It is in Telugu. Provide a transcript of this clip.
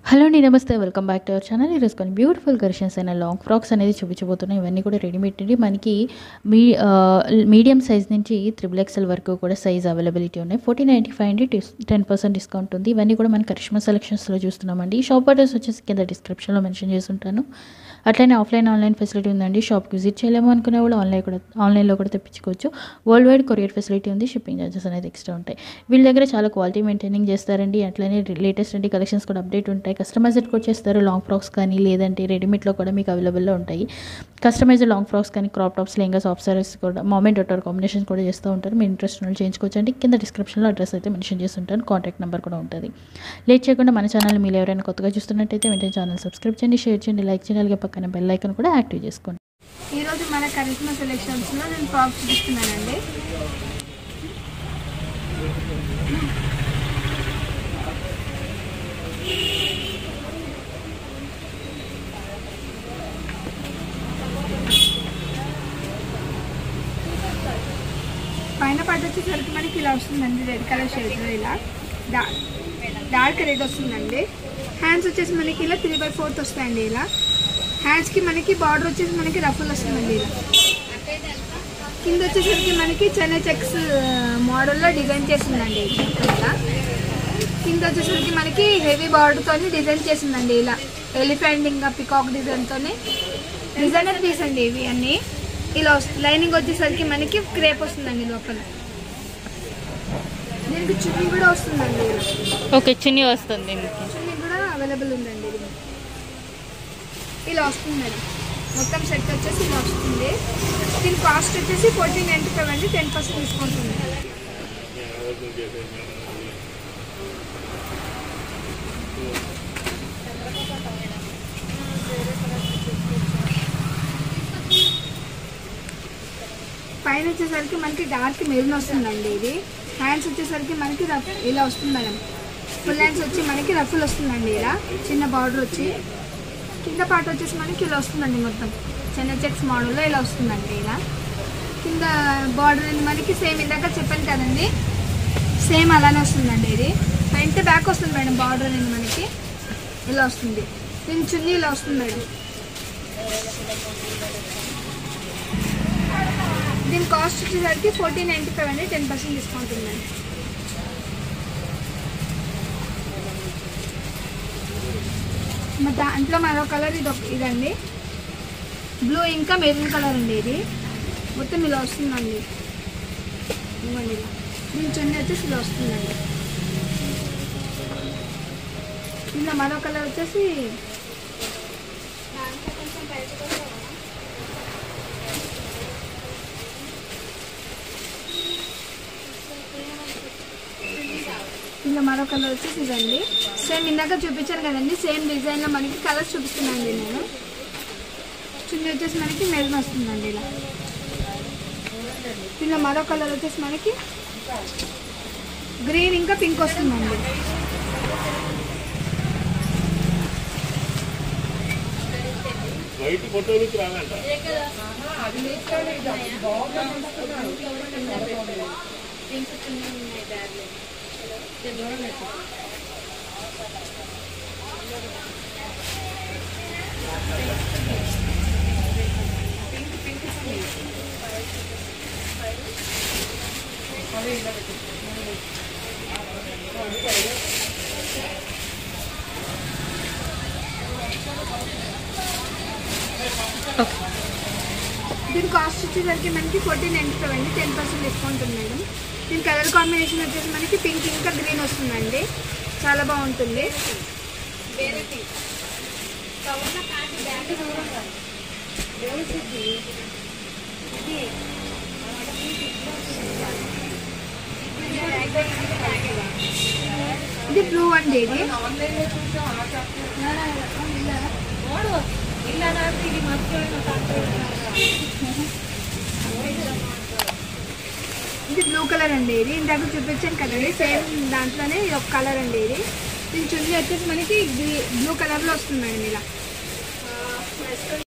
హలో అండి నమస్తే welcome back to our channel ఈరోజు కొన్ని బ్యూటిఫుల్ కలెక్షన్స్ అయిన లాంగ్ ఫ్రాక్స్ అనేది చూపించబోతున్నాయి ఇవన్నీ కూడా రెడీమేడ్ అండి మనకి మీ మీడియం సైజ్ నుంచి త్రిబుల్ ఎక్స్ఎల్ వరకు కూడా సైజ్ అవైలబిలిటీ ఉన్నాయి ఫోర్టీ నైంటీ ఫైవ్ అండి టెన్ పర్సెంట్ డిస్కౌంట్ ఉంది ఇవన్నీ కూడా మన కరిష్మా సెలెక్షన్స్లో చూస్తున్నామండి ఈ షాప్ అడ్రస్ వచ్చేసి కింద డిస్క్రిప్షన్లో మెన్షన్ చేసి ఉంటాను అట్లనే ఆఫ్లైన్ ఆన్లైన్ ఫెసిలిటీ ఉందండి షాప్కి విజిట్ చేయలేము అనుకునే వాళ్ళు ఆన్లైన్ కూడా ఆన్లైన్లో కూడా తెప్పించుకోవచ్చు వరల్డ్ వైడ్ కొరియర్ ఫెసిలిటీ ఉంది షిప్పింగ్ చార్జెస్ అనేది ఎక్స్ట్రా ఉంటాయి వీళ్ళ దగ్గర చాలా క్వాలిటీ మెయింటైనింగ్ చేస్తారండి అట్లనే లేటెస్ట్ అండి కలెక్షన్స్ కూడా అప్డేట్ ఉంటాయి కస్టమైజ్డ్ కూడా చేస్తారు లాంగ్ ఫ్రాక్స్ కానీ లేదంటే రెడీమేడ్లో కూడా మీకు అవైలబుల్లో ఉంటాయి కస్టమైజ్డ్ లాంగ్ ఫ్రాక్స్ కానీ crop tops lehenga soft sarees కూడా మామెంట్ డొటర్ కాంబినేషన్స్ కూడా చేస్తూ ఉంటారు మీ ఇంట్రెస్ట్ ఉన్న చేయించుకోవచ్చు అండి కింద డిస్క్రిప్షన్లో అడ్రస్ అయితే మెన్షన్ చేసి ఉంటాను కాంటాక్ట్ నెంబర్ కూడా ఉంటుంది లేట్ చేయకుండా మన ఛానల్ మీరు ఎవరైనా కొత్తగా చూస్తున్నట్టయితే వెంటనే ఛానల్ సబ్స్క్రైబ్ చేయండి షేర్ చేయండి లైక్ చేయాలి అలాగే పక్కన బెల్ ఐకన్ కూడా యాక్టివ్ చేసుకోండి ఈరోజు మన కరిష్మా సెలెక్షన్స్లో నేను ఫ్రాక్స్ చూపిస్తున్నానండి పైన పాటు వచ్చేసరికి మనకి ఇలా వస్తుందండి రెడ్ కలర్ షేడ్లో ఇలా డా డార్క్ రెడ్ వస్తుందండి హ్యాండ్స్ వచ్చేసి మనకి ఇలా త్రీ బై ఫోర్త్ వస్తాయండి ఇలా హ్యాండ్స్కి మనకి బార్డర్ వచ్చేసి మనకి రఫుల్ వస్తుందండి ఇలా కింద వచ్చేసరికి మనకి చెన్నై చెక్స్ మోడల్లో డిజైన్ చేసిందండి ఇలా కింద వచ్చేసరికి మనకి హెవీ బార్డర్తో డిజైన్ చేసిందండి ఇలా ఎలిఫెంట్ ఇంకా పికాక్ డిజైన్తో డిజైనర్ పీస్ అండి ఇవి అన్నీ ఇలా వస్తుంది లైనింగ్ వచ్చేసరికి మనకి క్రేప్ వస్తుందండి లోపల దీనికి చున్నీ కూడా వస్తుందండి ఇలా. ఓకే చున్నీ వస్తుంది చున్నీ కూడా అవైలబుల్ ఉందండి ఇది ఇలా వస్తుంది మేడం మొత్తం సెట్ వచ్చేసి ఇలా వస్తుంది దీని కాస్ట్ వచ్చేసి ఫోర్టీన్ నైంటీ ఫైవ్ అండి టెన్ పర్సెంట్ డిస్కౌంట్ ఉంది పైన వచ్చేసరికి మనకి డార్క్ మెరూన్ వస్తుందండి ఇది హ్యాండ్స్ వచ్చేసరికి మనకి రఫ్ ఇలా వస్తుంది మేడం ఫుల్ హ్యాండ్స్ వచ్చి మనకి రఫుల్ వస్తుందండి ఇలా చిన్న బార్డర్ వచ్చి కింద పార్ట్ వచ్చేసి మనకి ఇలా వస్తుందండి మొత్తం చిన్న చెక్స్ మోడల్లో ఇలా వస్తుందండి ఇలా కింద బార్డర్ అనేది మనకి సేమ్ ఇందాక చెప్పాను కదండి సేమ్ అలానే వస్తుందండి ఇది ఫ్రంట్ బ్యాక్ వస్తుంది మేడం బార్డర్ అనేది మనకి ఇలా వస్తుంది దీని చున్నీ ఇలా వస్తుంది మేడం దీని కాస్ట్ వచ్చేసరికి ఫోర్టీన్ నైంటీ ఫైవ్ అండి టెన్ పర్సెంట్ డిస్కౌంట్ ఉందండి మరి దాంట్లో మరో కలర్ ఇది ఒక- ఇదండి బ్లూ ఇంకా మెరూన్ కలర్ అండి ఇది మొత్తం ఇలా వస్తుందండి ఇవ్వండి ఇలా దీని చున్నీ వచ్చేసి ఇలా వస్తుందండి ఇందులో మరో కలర్ వచ్చేసి ఇందులో మరో కలర్ వచ్చేసి ఇదండి సేమ్ ఇందాక చూపించాను కదండి సేమ్ డిజైన్లో మనకి కలర్స్ చూపిస్తున్నానండి నేను చున్నీ వచ్చేసి మనకి మెరూన్ వస్తుందండి ఇలా ఇందులో మరో కలర్ వచ్చేసి మనకి గ్రీన్ ఇంకా పింక్ వస్తుందండి వైట్ ఫోటోలకు రాదంట దీని కాస్ట్ వచ్చేసరికి మనకి ఫోర్టీన్ నైంటీ ఫైవ్ అండి టెన్ పర్సెంట్ డిస్కౌంట్ ఉంది మేడం దీని కలర్ కాంబినేషన్ వచ్చేసి మనకి పింక్ ఇంకా గ్రీన్ వస్తుందండి చాలా బాగుంటుంది ఇది బ్లూ అండి ఇది ఇది బ్లూ కలర్ అండి ఇది ఇందాక చూపించాను కదండి సేమ్ దాంట్లోనే ఇది ఒక కలర్ అండి ఇది దీని చున్నీ వచ్చేసి మనకి బ్లూ కలర్లో వస్తుందండి ఇలా